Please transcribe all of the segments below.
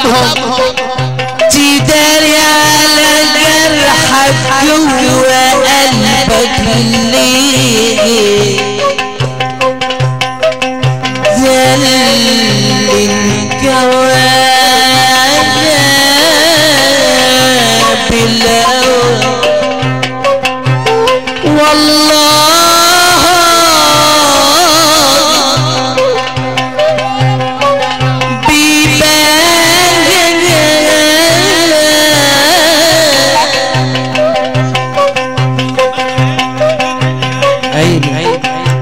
حسابهم تداري على جرحك جوا قلبك ليه ذل الجواب الأول والله بيبان عيني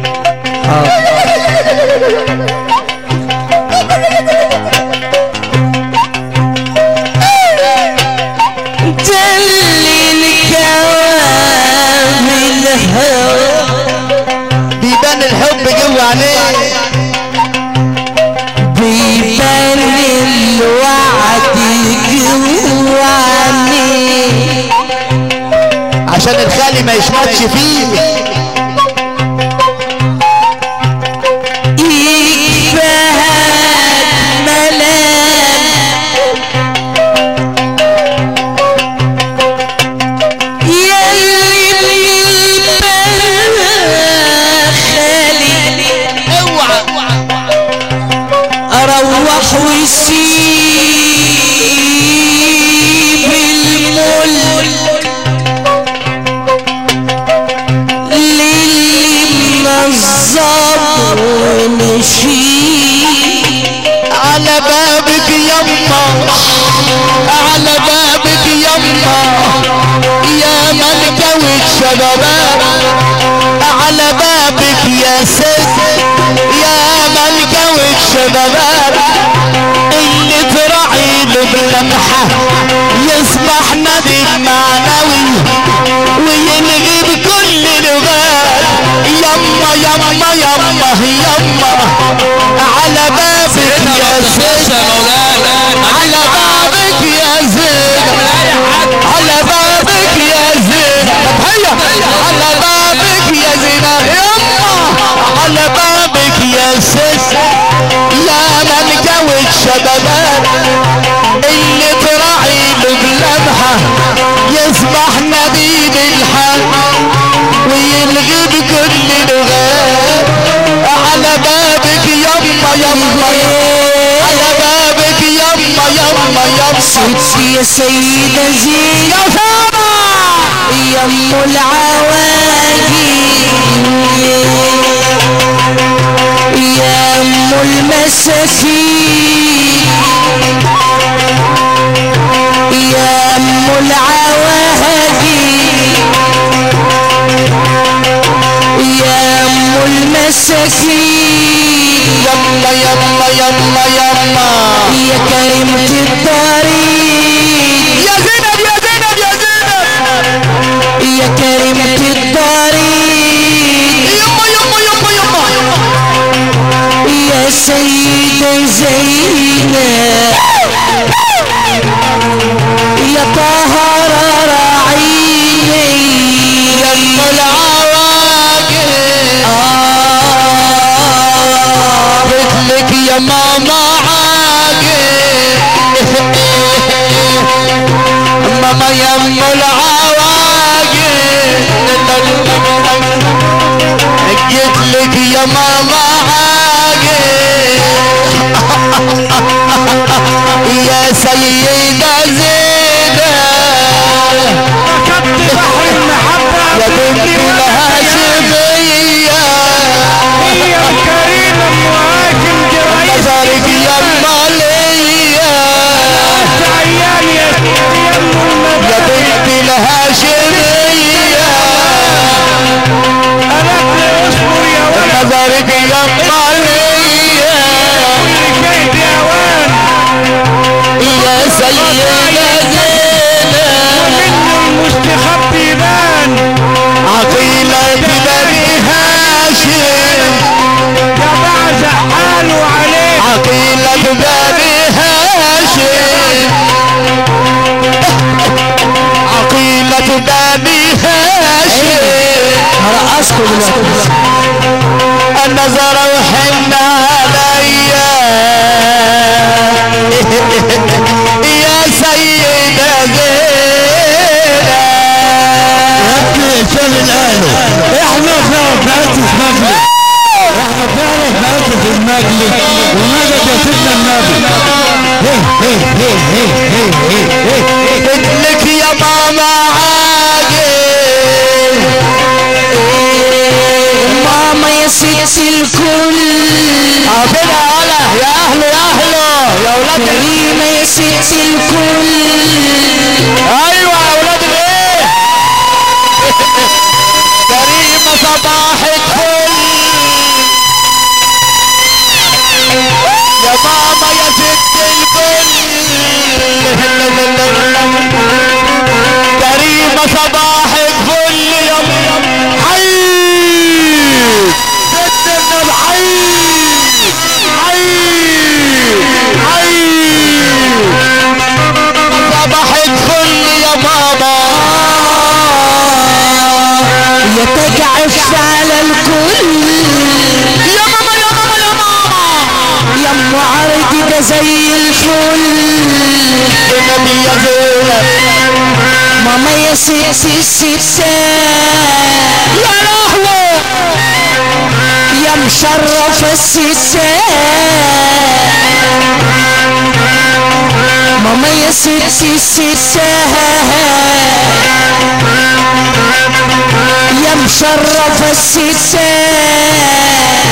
بيبان الحب جوا عليه بيبان الوعد جواني عشان الخالي ما يشمتش فيه يكفاك ملام يلي بيبان خالي اروح واسيب الملك للي نظم ونشيل على بابك يما على بابك يما يا ملكة وشبابات على بابك يا ست يا ملكة وشبابات اللي تراعي له بلمحة يصبح نبي معنوي ويلغي بكل لغات يما يما يما يما على بابك يا زين على بابك يا زين على بابك يا زين هيا على بابك يا زين يما على بابك يا سيس يا ملكة والشبابات اللي تراعي له بلمحة يصبح نبيل الحق ويلغي بكل لغات على بابك يما يما على بابك يما يما يما ستي يا سيدة زين يا فاطمة يا ام العواجي يا ام المساكين يا ام العواجي يا ام المساكين يما يما يما يما يا كريمة الطريق يا زينب يا زينب يا زينب يا كريمة الطريق يما يما يما يما يا سيدة زينب يا طهرة راعيني يما العواقب آه مثلك يا ماما عاقب ماما يما العواقب جيت لك يا ماما عاقب يا سيدة زينب ركبت بحر المحبة يا بنت الهاشمية هي الكريمة مهاجم جرايد نظرك يما ليا عيان يا ست يم يا المبادئ بنت الهاشمية قالت لي اصبر يا ولد نظرك يما ليا كل كيد اوان يا سيدة زينب ومنه المستخبي بان عقيلة بني هاشم يا بعزق حاله عليك عقيلة بني هاشم عقيلة بني هاشم هرقصكم دلوقتي النظر وحنا عليا مثلك يا ماما عاقل ماما يا ست الكل عافينا هلا يا اهله يا اهله يا اولاد ال- كريمة يا ست الكل ايوه يا اولاد الايه كريمه صباح الفل يا ماما يا ست الكل كريمه صباح الفل يا م- حي ست النبي حي حي حي صباح الفل يا ماما يا تجعف على الكل يا ماما يا ماما يا ماما يا ام عرضي ده زي الفل النبي يا زينب ماما يا ست الستات يا لهوي يا مشرف الستات ماما يا ست الستات يا مشرف الستات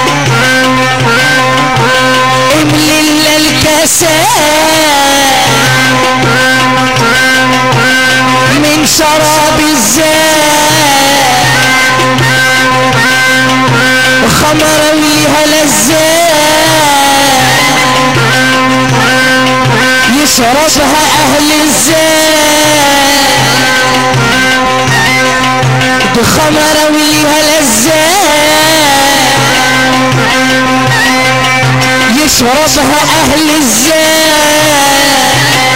املي لنا الكاسات من شراب الزاد خمرة وليها لذات يشربها اهل الزاد دي خمرة وليها لذات يشربها اهل الزاد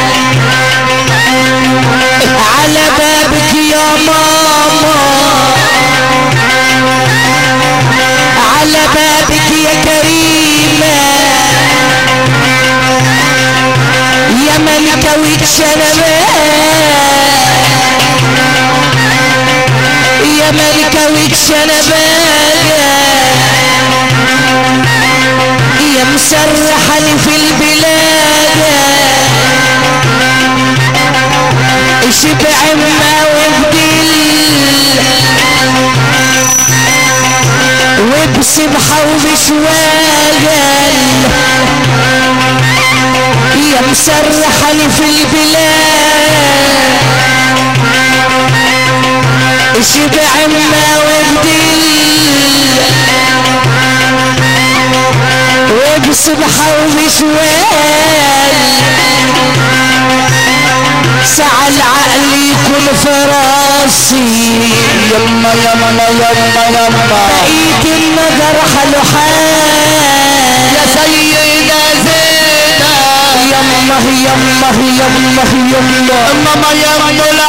على بابك يا ماما على بابك يا كريمة يا ملكة وتشنبات يا ملكة وتشنبات يا مسرحة في البلاد شبع ما وبدل وبسبحة وبشواغل يا مسرحة في البلاد شبع ما وبدل وبسبحة وبشواغل سعى العقل يكون فراسي يما يما يما يما بقيت النظر حلو حال يا سيدة زينب يمه يمه يمه يمه ماما يما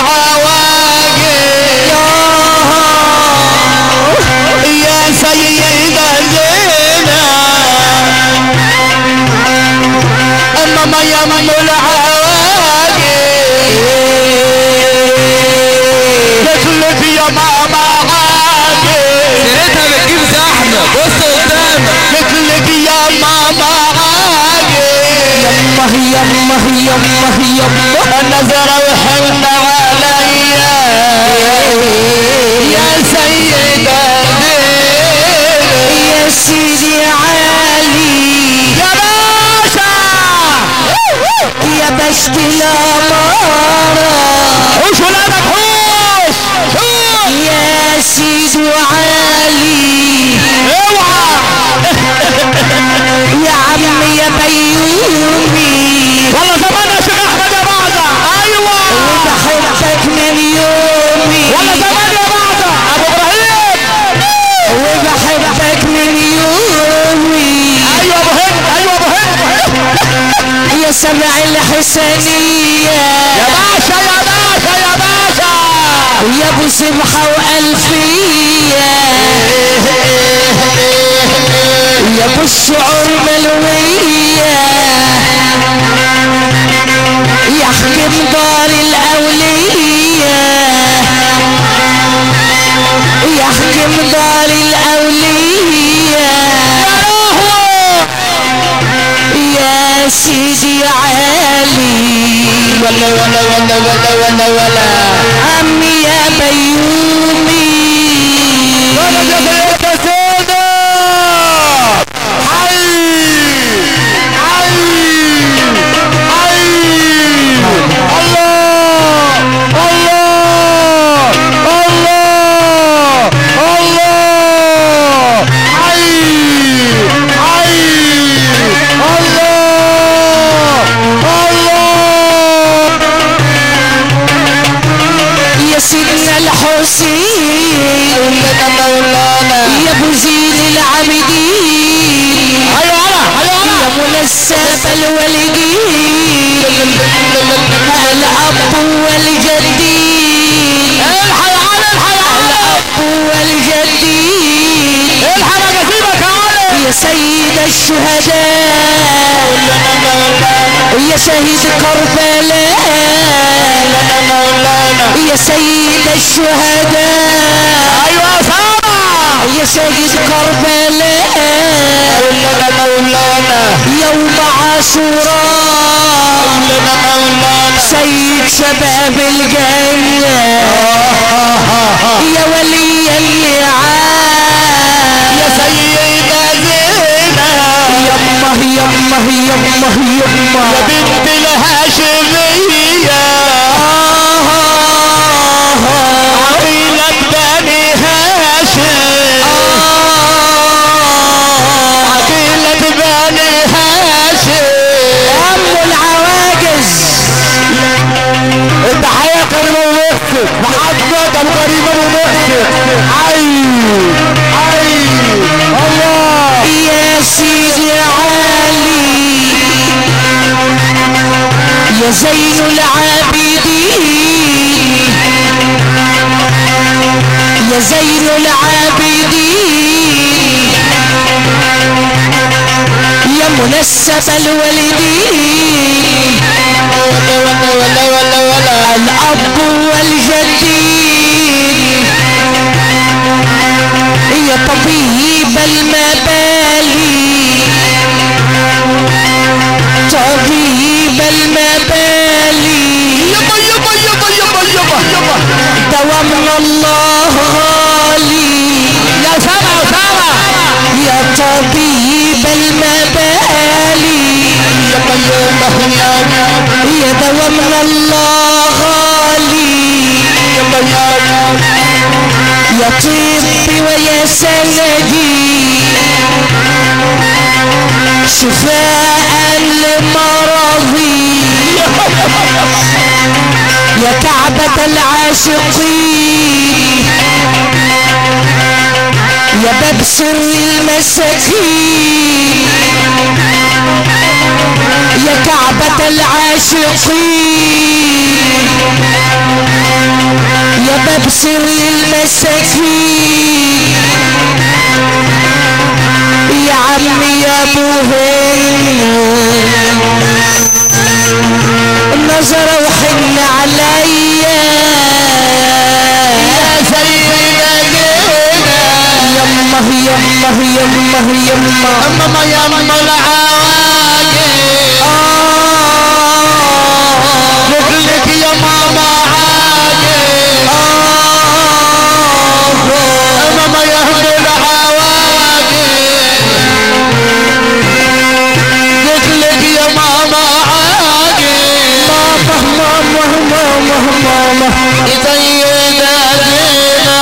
العواقب يا سيدة زينب ماما يما العواقب مثلك يا ماما عاقب سيرتها بتجيب زحمة بص قدامك مثلك يا ماما عاقب يمه يمه يمه يمه النظر وحن عليا يا سيدة زينب يا سيدي علي يا باشا يا بشت الأمارة حوش ولادك حوش حوش يا سيدي علي اوعى يا عم يا بيومي والله زمان يا شيخ احمد يا بعضة ايوه وبحبك من يومي والله زمان يا بعضة ابو ابراهيم وبحبك من يومي ايوه ابو هند ايوه ابو هند يا سمع الحسنية يا باشا يا باشا يا باشا يا ابو سبحة وألفية يا ابو الشعور ملوية يحكم دار الأولية يحكم دار الأولية يا سيدي علي ولا ولا ولا ولا ولا ولا عمي يا بيومي ولا يا سيدة حي حي حي الله الله الله الله حي حي الله الله يا سيدنا الحسين يا مولانا يا ابو زين العابدين هيا هلا هيا يا منسب الوالدين الاب والجدين الحي على الحي على الاب والجدين الحي انا جسيمك يا علي يا سيد الشهداء يا شهيد كربلاء يا سيد الشهداء ايوه سامع يا شهيد كربلاء مولانا مولانا يوم عاشوراء مولانا سيد شباب الجنة يا ولي النعام يا سيدة زينة يمه يمه يمه يمه بنت الهاشمية عقيلة بني هاشم عقيلة بني هاشم أم العواجز التحية كريمة ومحسن محمد ابو كريمة ومحسن حي حي الله يا سيدي علي يا زين العابدين يا زين العابدين يا منسب الوالدين ولا ولا ولا ولا ولا الأب والجدين يا طبيب المبالي طبيب المبالي يبا يبا يبا يبا يبا يبا دوامنا الله غالي يا سامع سامع يا طبيب المبالي يبا يبا يبا يا دوامنا الله غالي يبا يبا يا طبي ويا سندي شفاء لمرضي يا كعبة العاشقين يا باب سر المساكين يا كعبة العاشقين يا باب سر المساكين يا عمي يا ابو النظرة وحن عليا يا سيدة زينة يمه يمه يمه يمه أمام يم العواقب مثلك يا ماما عاقب أمام يم العواقب مثلك يا ماما عاقب ماما ماما ماما ماما سيدة زينة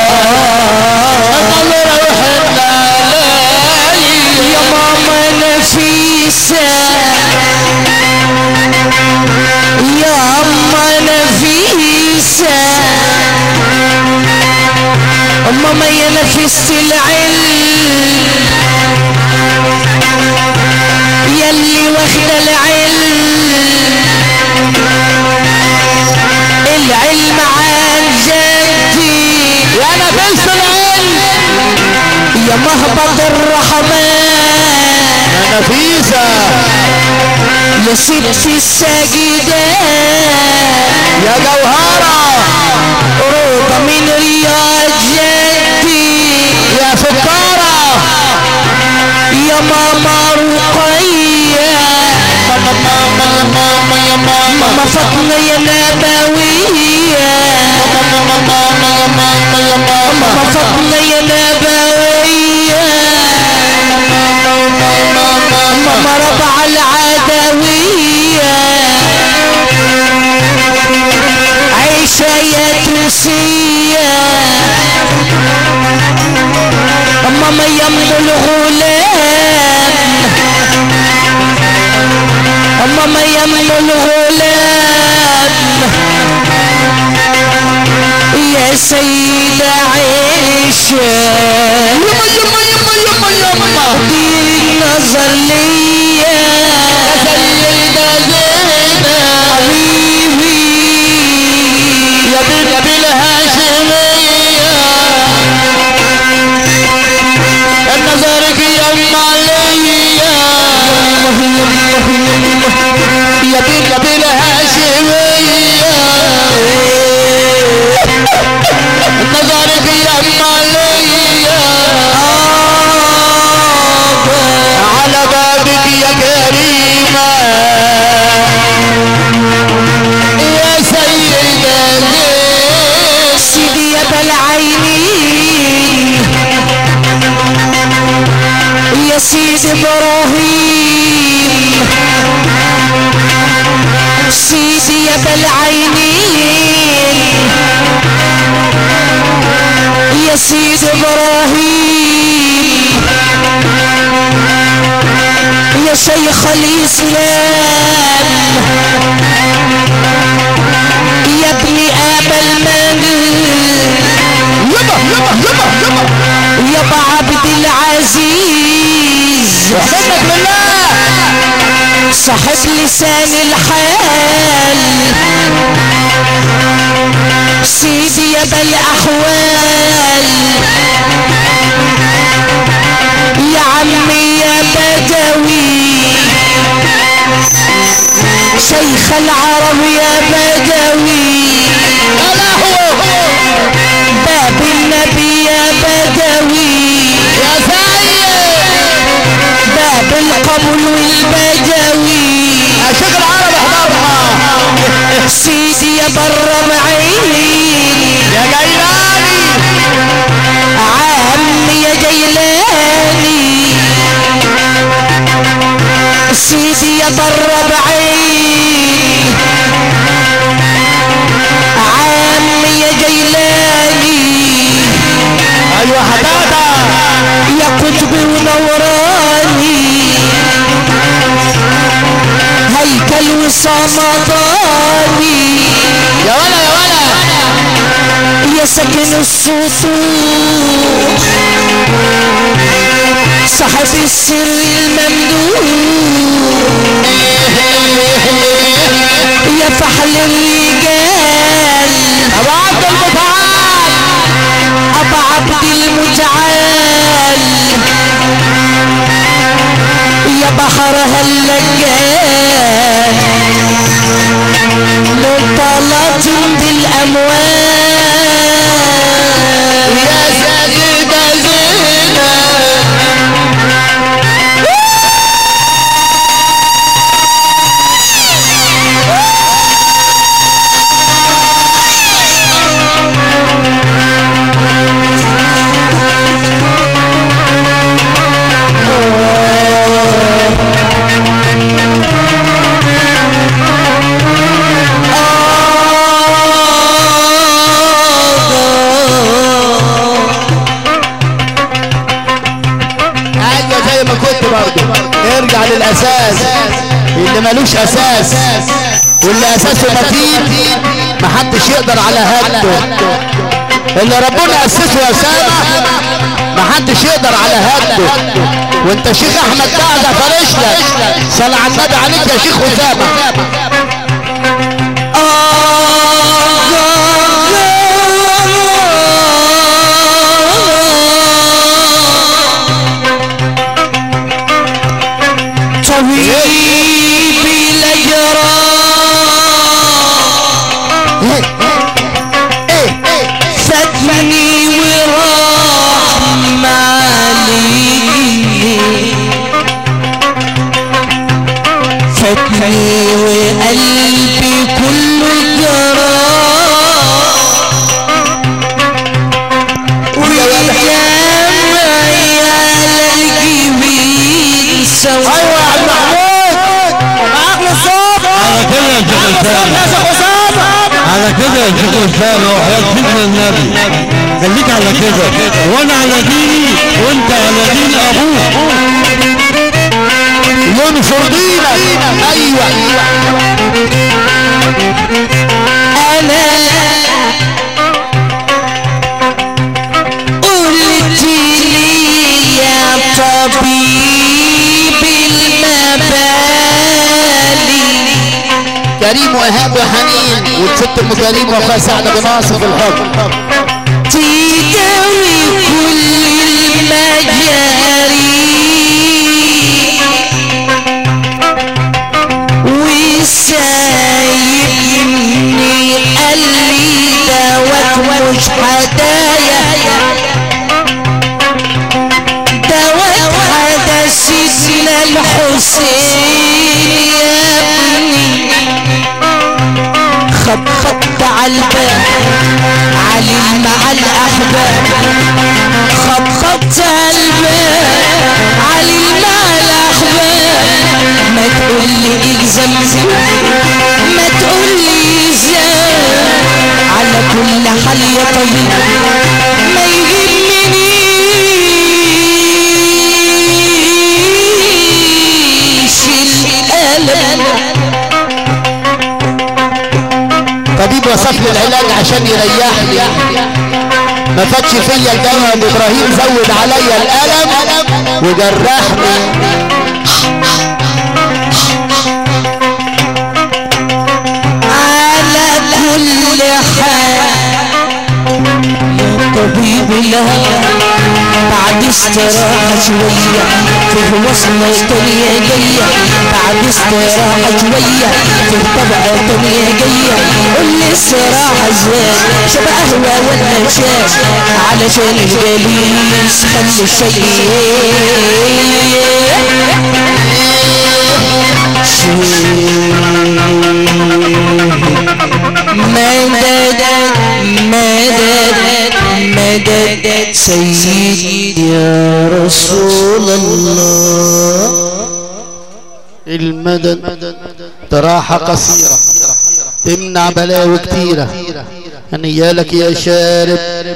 أمام روحنا يا ماما نفيسة يا أما نفيسة ماما يا نفيسة العلم يلي واخدة العلم العلم عن جدي يا نفس العلم يا مهبط الرحمن يا نفيسة يا ست الساجدات يا جوهرة روضة من رياض جدي يا سكارة يا ماما رقية ماما ماما ماما يا ماما ماما فاطمة يا نبوية أما فاطمة يا نبوية أما ربع العدوية عيشة يا توسية أما ما يم الغلام أما ما يم الغلام يا سيدة عيشة يما يما يما يما يما دير النظر ليا سيدة زينب حبيبي يا بنت الهاشمية النظرك يا عليا يا بنت الهاشمية نظرك يا عليا على بابك يا كريمة يا سيدة سيدي يا بالعينين يا سيدي ابراهيم سيدي يا بالعينين يا سيدي ابراهيم يا شيخ الاسلام يا ابن ابا المال يبا يبا يبا يبا يبا عبد العزيز منك لله صاحب لسان الحال سيدي يا بالاحوال يا عمي يا بدوي شيخ العرب يا بدوي باب النبي يا بدوي يا سيد باب القبول والبدوي شيخ العرب احضرها سيدي يا بر معين يا جيلاني عمي يا جيلاني سيدي يا بر بعين عمي يا جيلاني ايوه حدادا يا قطبي ونوراني هيكل وصمداني يا ولا يا ولا يا سكن السطوح صاحب السر الممدوح يا فحل الرجال ابو عبد المتعال ابو عبد المتعال يا بحر هاللجال مطلة بالاموال يا سيدة زينب ايوه زي ما كنت برضه ارجع للاساس اللي ملوش اساس واللي اساسه متين محدش يقدر على هده اللي ربنا اسسه يا سامة محدش يقدر على هده وانت شيخ احمد بعد فرش لك صلى على النبي عليك يا شيخ اسامه طبيب الأجرام فاتني وراح مالي فاتني وراح كده يا شيخ اسامه وحياه سيدنا النبي خليك على كده وانا على ديني وانت على دين ابوك ينصر دينك ايوه انا قلت لي يا طبيب المبالي كريم وايهاب وحنين والست ام كريم واخويا سعد بن ناصر في الحكم تداوي كل المجاري وسايبني قال لي دوت مش هدايا دوت هذا سيدنا الحسين يا ابني خط خط على الباب علي مع الاحباب خط خط على الباب علي مع الاحباب ما تقول لي الزم ما تقول لي الزم على كل حال يا طيب ما يهمنيش الالم طبيب وصف لي العلاج عشان يريحني ما فاتش فيا الدواء ابو ابراهيم زود عليا الالم وجرحني على كل حال يا طبيب الهوى بعد استراحة شوية في وصلة تانية جاية بعد استراحة شوية في طبقة تانية جاية قول لي الصراحة ازاي شبه قهوة ولا شاش علشان الجليس خلي الشيء مدد مدد مدد سيدي يا رسول الله المدد تراحة قصيرة تمنع بلاوي كتيرة هنيالك يا شارب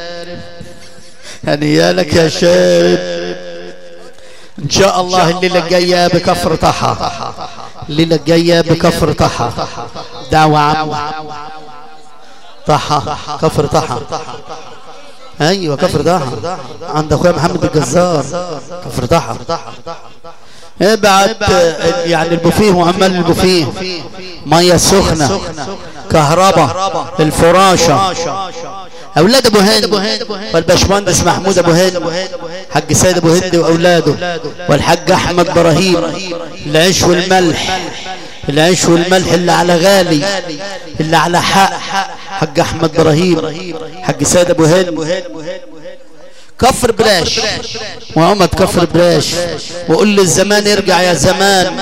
هنيالك يا شارب ان شاء الله الليلة الجاية بكفر طحا الليلة الجاية بكفر طحا دعوة عامة طحا كفر طحا ايوه كفر طحا عند اخويا محمد الجزار كفر طحا ابعت يعني البوفيه وعمال البوفيه ميه سخنه كهرباء الفراشه اولاد ابو هند والباشمهندس محمود ابو هند حاج سيد ابو هند واولاده والحاج احمد ابراهيم العيش والملح العيش والملح اللي على غالي اللي على حق حاج احمد ابراهيم حاج سيد ابو هند كفر بلاش وعمد كفر بلاش وقول للزمان ارجع يا زمان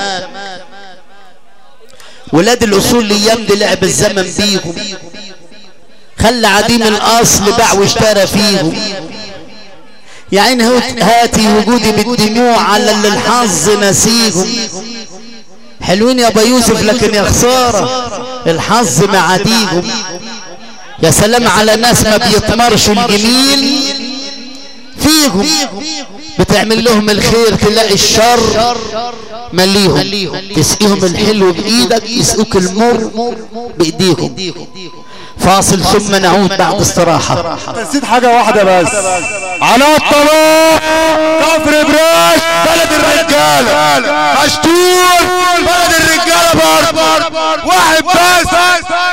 ولاد الاصول الايام دي لعب الزمن بيهم خلى عديم الاصل باع واشترى فيهم يا عين هاتي وجودي بالدموع على اللي الحظ نسيهم حلوين يا ابا يوسف لكن يا خساره الحظ معاديهم يا سلام على ناس ما بيطمرش الجميل فيهم بتعمل لهم الخير تلاقي الشر مليهم تسقيهم الحلو بايدك يسقوك المر بايديهم فاصل ثم نعود بعد استراحة نسيت حاجة واحدة بس على الطلاق كفر براش بلد الرجالة مشتور بلد الرجالة برضه واحد بس